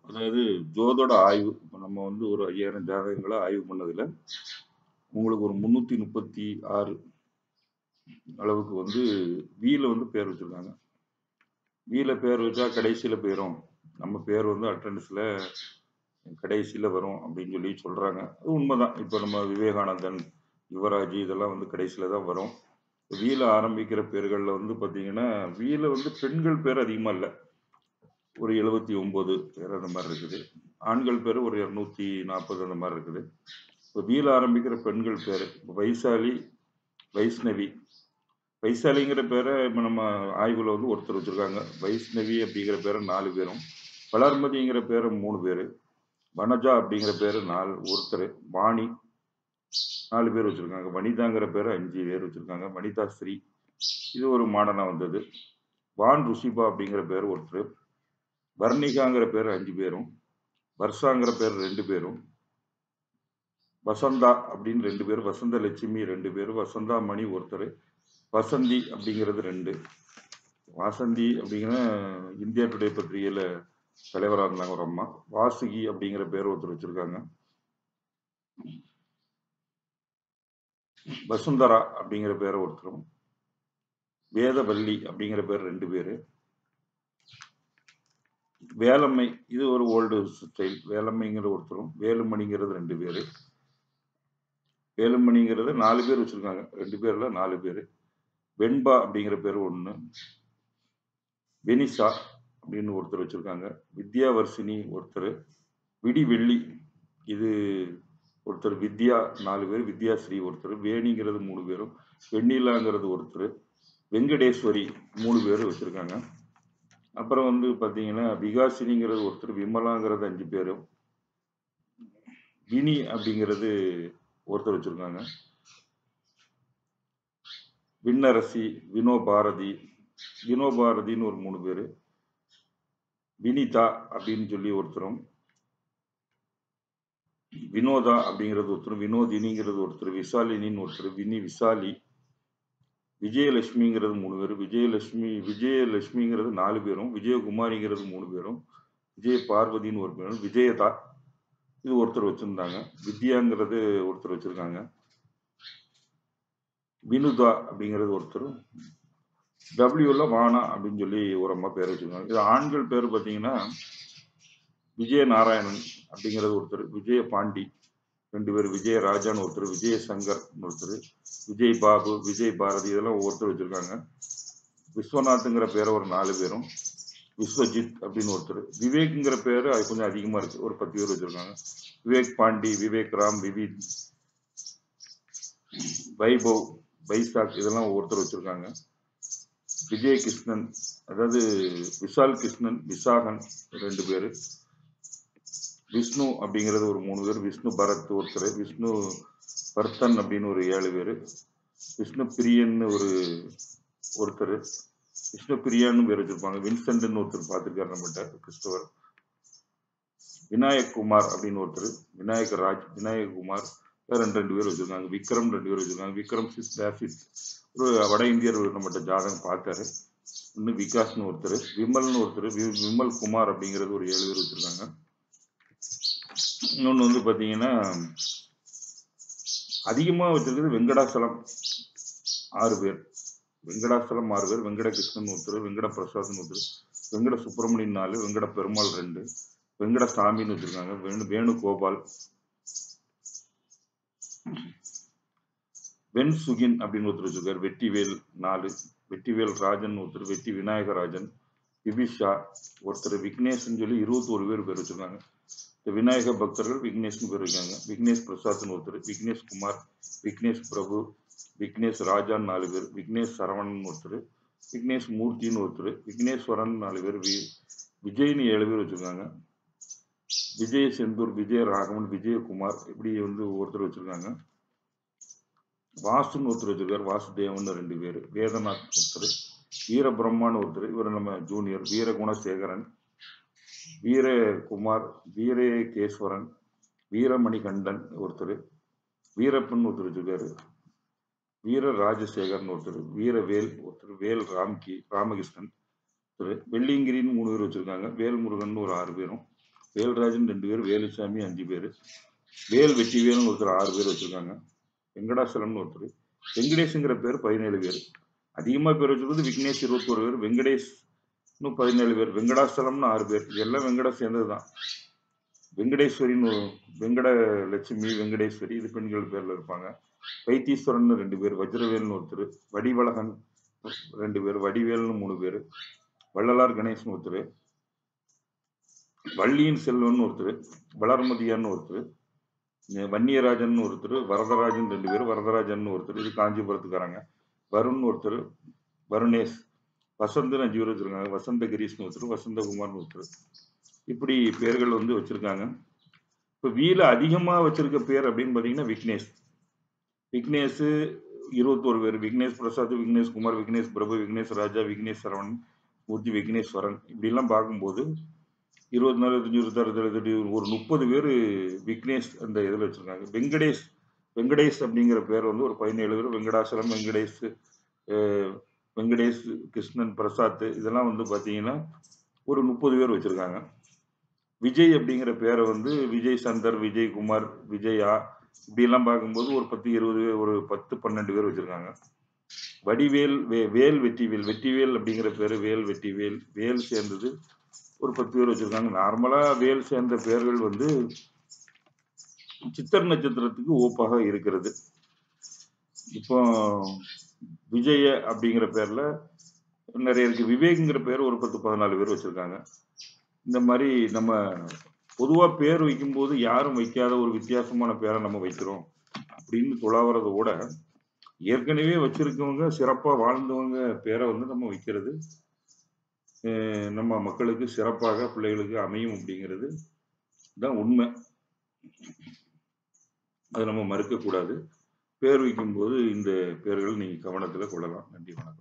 அதாவது ஜோதோட ஆய்வு இப்போ நம்ம வந்து ஒரு ஐயாயிரம் ஜாதகங்களை ஆய்வு பண்ணதுல உங்களுக்கு ஒரு முந்நூற்றி முப்பத்தி ஆறு அளவுக்கு வந்து வீல வந்து பேர் வச்சிருக்காங்க வீல பேர் வச்சா கடைசியில் போயிடும் நம்ம பேர் வந்து அட்டண்டன்ஸில் கடைசியில் வரும் அப்படின்னு சொல்லி சொல்கிறாங்க அது உண்மைதான் இப்போ நம்ம விவேகானந்தன் யுவராஜ் இதெல்லாம் வந்து கடைசியில் தான் வரும் வீல ஆரம்பிக்கிற பேர்களில் வந்து பார்த்தீங்கன்னா வீல வந்து பெண்கள் பேர் அதிகமாக இல்லை ஒரு எழுபத்தி ஒம்பது பேர் அந்த மாதிரி இருக்குது ஆண்கள் பேர் ஒரு இரநூத்தி நாற்பது அந்த மாதிரி இருக்குது இப்போ வீல ஆரம்பிக்கிற பெண்கள் பேர் வைசாலி வைஷ்ணவி வைசாலிங்கிற பேரை இப்போ நம்ம ஆய்வில் வந்து ஒருத்தர் வச்சுருக்காங்க வைஷ்ணவி அப்படிங்கிற பேரை நாலு பேரும் வளர்மதிங்கிற பேரை மூணு பேர் வனஜா அப்படிங்கிற பேர் நாலு ஒருத்தர் வாணி நாலு பேர் வச்சுருக்காங்க வனிதாங்கிற பேர் அஞ்சு பேர் வச்சுருக்காங்க வனிதா ஸ்ரீ இது ஒரு மாடனாக வந்தது வான் ருஷிபா அப்படிங்கிற பேர் ஒருத்தர் வர்ணிகாங்கிற பேர் அஞ்சு பேரும் வர்ஷாங்கிற பேர் ரெண்டு பேரும் வசந்தா அப்படின்னு ரெண்டு பேர் வசந்த லட்சுமி ரெண்டு பேர் வசந்தா மணி ஒருத்தர் வசந்தி அப்படிங்கிறது ரெண்டு வாசந்தி அப்படிங்கிற இந்தியா டுடே பத்திரிகையில் தலைவராக இருந்தாங்க ஒரு அம்மா வாசுகி அப்படிங்கிற பேர் ஒருத்தர் வச்சிருக்காங்க வசுந்தரா அப்படிங்கிற பேரை ஒருத்தரும் வேதவல்லி அப்படிங்கிற பேர் ரெண்டு பேர் வேலம்மை இது ஒரு ஓல்டு ஸ்டைல் வேலம்மைங்கிற ஒருத்தரும் வேலுமணிங்கிறது ரெண்டு பேர் வேலுமணிங்கிறது நாலு பேர் வச்சிருக்காங்க ரெண்டு பேர்ல நாலு பேர் வெண்பா அப்படிங்கிற பேர் ஒன்று வெனிசா அப்படின்னு ஒருத்தர் வச்சிருக்காங்க வித்யாவர்ஷினி ஒருத்தர் விடி வெள்ளி இது ஒருத்தர் வித்யா நாலு பேர் வித்யாஸ்ரீ ஒருத்தர் வேணிங்கிறது மூணு பேரும் வெண்ணிலாங்கிறது ஒருத்தர் வெங்கடேஸ்வரி மூணு பேர் வச்சிருக்காங்க அப்புறம் வந்து பார்த்தீங்கன்னா விகாசினிங்கிறது ஒருத்தர் விமலாங்கிறது அஞ்சு பேரும் வினி அப்படிங்கிறது ஒருத்தர் வச்சிருக்காங்க விண்ணரசி வினோ பாரதி வினோ பாரதின்னு ஒரு மூணு பேர் வினிதா அப்படின்னு சொல்லி ஒருத்தரும் வினோதா அப்படிங்கிறது ஒருத்தர் வினோதினிங்கிறது ஒருத்தர் விசாலினின்னு ஒருத்தர் வினி விசாலி விஜயலட்சுமிங்கிறது மூணு பேர் விஜயலட்சுமி விஜயலட்சுமிங்கிறது நாலு பேரும் விஜயகுமாரிங்கிறது மூணு பேரும் விஜய பார்வதின்னு ஒரு பேரும் விஜயதா இது ஒருத்தர் வச்சிருந்தாங்க வித்யாங்கிறது ஒருத்தர் வச்சிருக்காங்க வினுதா அப்படிங்கிறது ஒருத்தர் டபிள்யூல வானா அப்படின்னு சொல்லி ஒரு அம்மா பேர் வச்சிருக்காங்க இது ஆண்கள் பேர் பார்த்தீங்கன்னா விஜய நாராயணன் அப்படிங்கிறது ஒருத்தர் விஜய பாண்டி ரெண்டு பேர் விஜய ராஜான்னு ஒருத்தர் விஜய சங்கர் ஒருத்தர் விஜய் பாபு விஜய் பாரதி இதெல்லாம் ஒவ்வொருத்தர் வச்சிருக்காங்க விஸ்வநாத்ங்கிற பேரை ஒரு நாலு பேரும் விஸ்வஜித் அப்படின்னு ஒருத்தர் விவேக்ங்கிற பேர் அது கொஞ்சம் அதிகமா இருக்கு ஒரு பத்து பேர் வச்சிருக்காங்க விவேக் பாண்டி விவேக் ராம் விவித் வைபவ் வைசாக் இதெல்லாம் ஒவ்வொருத்தர் வச்சிருக்காங்க விஜய் கிருஷ்ணன் அதாவது விஷால் கிருஷ்ணன் விசாகன் ரெண்டு பேர் விஷ்ணு அப்படிங்கிறது ஒரு மூணு பேர் விஷ்ணு பரத் ஒருத்தர் விஷ்ணு பர்த்தன் அப்படின்னு ஒரு ஏழு பேர் விஷ்ணு பிரியன்னு ஒரு ஒருத்தர் விஷ்ணு பிரியான்னு பேர் வச்சிருப்பாங்க வின்சென்ட்னு ஒருத்தர் பார்த்துருக்காரு நம்மகிட்ட கிறிஸ்தவர் விநாயக் குமார் அப்படின்னு ஒருத்தர் விநாயக ராஜ் விநாயக குமார் ரெண்டு ரெண்டு பேர் வச்சிருக்காங்க விக்ரம் ரெண்டு பேர் வச்சிருக்காங்க விக்ரம் சிஸ் டேசிட் ஒரு வட இந்தியர் நம்மகிட்ட ஜாதகம் பார்த்தாரு இன்னும் விகாஸ்னு ஒருத்தர் விமல்னு ஒருத்தர் வி- விமல் குமார் அப்படிங்கிறது ஒரு ஏழு பேர் வச்சிருக்காங்க இன்னொன்று வந்து பார்த்தீங்கன்னா அதிகமாக வச்சிருக்கிறது வெங்கடாசலம் ஆறு பேர் வெங்கடாசலம் ஆறு பேர் வெங்கட கிருஷ்ணன் ஒருத்தர் வெங்கட பிரசாத்னு ஒருத்தர் வெங்கட சுப்பிரமணியன் நாலு வெங்கட பெருமாள் ரெண்டு வெங்கட சாமின்னு வச்சிருக்காங்க வேணு வேணுகோபால் வெண் சுகின் அப்படின்னு ஒருத்தர் வச்சிருக்காரு வெற்றிவேல் நாலு வெற்றிவேல் ராஜன் ஒருத்தர் வெற்றி விநாயகராஜன் விபிஷா ஒருத்தர் விக்னேஷ்னு சொல்லி இருபத்தி ஒரு பேர் பேர் வச்சிருக்காங்க இந்த விநாயக பக்தர்கள் விக்னேஷ்னு பேர் இருக்காங்க விக்னேஷ் பிரசாத்னு ஒருத்தர் விக்னேஷ் குமார் விக்னேஷ் பிரபு விக்னேஷ் ராஜான்னு நாலு பேர் விக்னேஷ் சரவணன் ஒருத்தர் விக்னேஷ் மூர்த்தின்னு ஒருத்தர் விக்னேஸ்வரன் நாலு பேர் வி விஜய்னு ஏழு பேர் வச்சிருக்காங்க விஜய செந்தூர் விஜய ராகவன் விஜயகுமார் இப்படி வந்து ஒருத்தர் வச்சிருக்காங்க வாசுன்னு ஒருத்தர் வச்சிருக்காரு வாசுதேவன் ரெண்டு பேர் வேதநாத் ஒருத்தர் வீரபிரம்மான்னு ஒருத்தர் இவர் நம்ம ஜூனியர் வீரகுணசேகரன் வீரகுமார் வீரகேஸ்வரன் வீரமணிகண்டன் ஒருத்தர் வீரப்பன் ஒருத்தர் வச்சிருக்காரு வீர ராஜசேகர்னு ஒருத்தர் வீரவேல் ஒருத்தர் வேல் ராம்கி ராமகிருஷ்ணன் ஒருத்தர் வெள்ளியங்கிரின்னு மூணு பேர் வச்சிருக்காங்க வேல்முருகன் ஒரு ஆறு பேரும் வேல்ராஜன் ரெண்டு பேர் வேலுசாமி அஞ்சு பேர் வேல் வெற்றிவேல்னு ஒருத்தர் ஆறு பேர் வச்சிருக்காங்க வெங்கடாசலம்னு ஒருத்தர் வெங்கடேஷ்ங்கிற பேர் பதினேழு பேர் அதிகமாக பேர் வச்சிருக்கிறது விக்னேஷ் இருபத்தோரு பேர் வெங்கடேஷ் இன்னும் பதினேழு பேர் வெங்கடாசலம்னு ஆறு பேர் இது எல்லாம் வெங்கடா சேர்ந்தது தான் வெங்கடேஸ்வரின்னு ஒரு- வெங்கட லட்சுமி வெங்கடேஸ்வரி இது பெண்கள் பேர்ல இருப்பாங்க வைத்தீஸ்வரன் ரெண்டு பேர் வஜ்ரவேல்னு ஒருத்தர் வடிவழகன் ரெண்டு பேர் வடிவேல்னு மூணு பேர் வள்ளலார் கணேசன் ஒருத்தர் வள்ளியின் செல்வன் ஒருத்தர் வளர்மதியான்னு ஒருத்தர் அஹ் வன்னியராஜன் ஒருத்தர் வரதராஜன் ரெண்டு பேர் வரதராஜன் ஒருத்தர் இது காஞ்சிபுரத்துக்காரங்க வருண் ஒருத்தர் வருணேஷ் வசந்தன் அஞ்சு பேர் வச்சிருக்காங்க வசந்த கிரீஷ்னு ஒருத்தர் வசந்தகுமார்னு ஒருத்தர் இப்படி பேர்கள் வந்து வச்சிருக்காங்க இப்போ வீல அதிகமா வச்சிருக்க பேர் அப்படின்னு பார்த்தீங்கன்னா விக்னேஷ் விக்னேஷ் இருபத்தோரு பேர் விக்னேஷ் பிரசாத் விக்னேஷ் குமார் விக்னேஷ் பிரபு விக்னேஷ் ராஜா விக்னேஷ் சரவணன் மூர்த்தி விக்னேஸ்வரன் இப்படிலாம் பார்க்கும்போது இருபத்தி நாலு இருபத்தஞ்சு இருபத்தாறு இருபத்தெட்டு ஒரு முப்பது பேர் விக்னேஷ் அந்த இதில் வச்சிருக்காங்க வெங்கடேஷ் வெங்கடேஷ் அப்படிங்கிற பேர் வந்து ஒரு பதினேழு பேர் வெங்கடாசலம் வெங்கடேஷ் அஹ், வெங்கடேஷ் கிருஷ்ணன் பிரசாத் இதெல்லாம் வந்து பார்த்தீங்கன்னா ஒரு முப்பது பேர் வச்சிருக்காங்க விஜய் அப்படிங்கிற பேரை வந்து விஜய் சந்தர் விஜய் குமார் விஜயா இப்படியெல்லாம் பார்க்கும்போது ஒரு பத்து இருபது பேர் ஒரு பத்து பன்னெண்டு பேர் வச்சிருக்காங்க வடிவேல் வே வேல் வெற்றிவேல் வெற்றிவேல் அப்படிங்கிற பேர் வேல் வெற்றிவேல் வேல் சேர்ந்தது ஒரு பத்து பேர் வச்சிருக்காங்க நார்மலா வேல் சேர்ந்த பேர்கள் வந்து சித்திர நட்சத்திரத்துக்கு ஓப்பாக இருக்கிறது இப்போ விஜய அப்படிங்கிற பேர்ல நிறைய இருக்கு விவேக்ங்கிற பேர் ஒரு பத்து பதினாலு பேர் வச்சிருக்காங்க இந்த மாதிரி நம்ம பொதுவா பேர் வைக்கும்போது யாரும் வைக்காத ஒரு வித்தியாசமான பேரை நம்ம வைக்கிறோம் அப்படின்னு துளாவறத விட ஏற்கனவே வச்சிருக்கவங்க சிறப்பா வாழ்ந்தவங்க பேரை வந்து நம்ம வைக்கிறது அஹ் நம்ம மக்களுக்கு சிறப்பாக பிள்ளைகளுக்கு அமையும் அப்படிங்கிறது தான் உண்மை அதை நம்ம மறுக்க கூடாது பேர் வைக்கும்போது இந்த பேர்கள் நீங்க கவனத்துல கொள்ளலாம் நன்றி வணக்கம்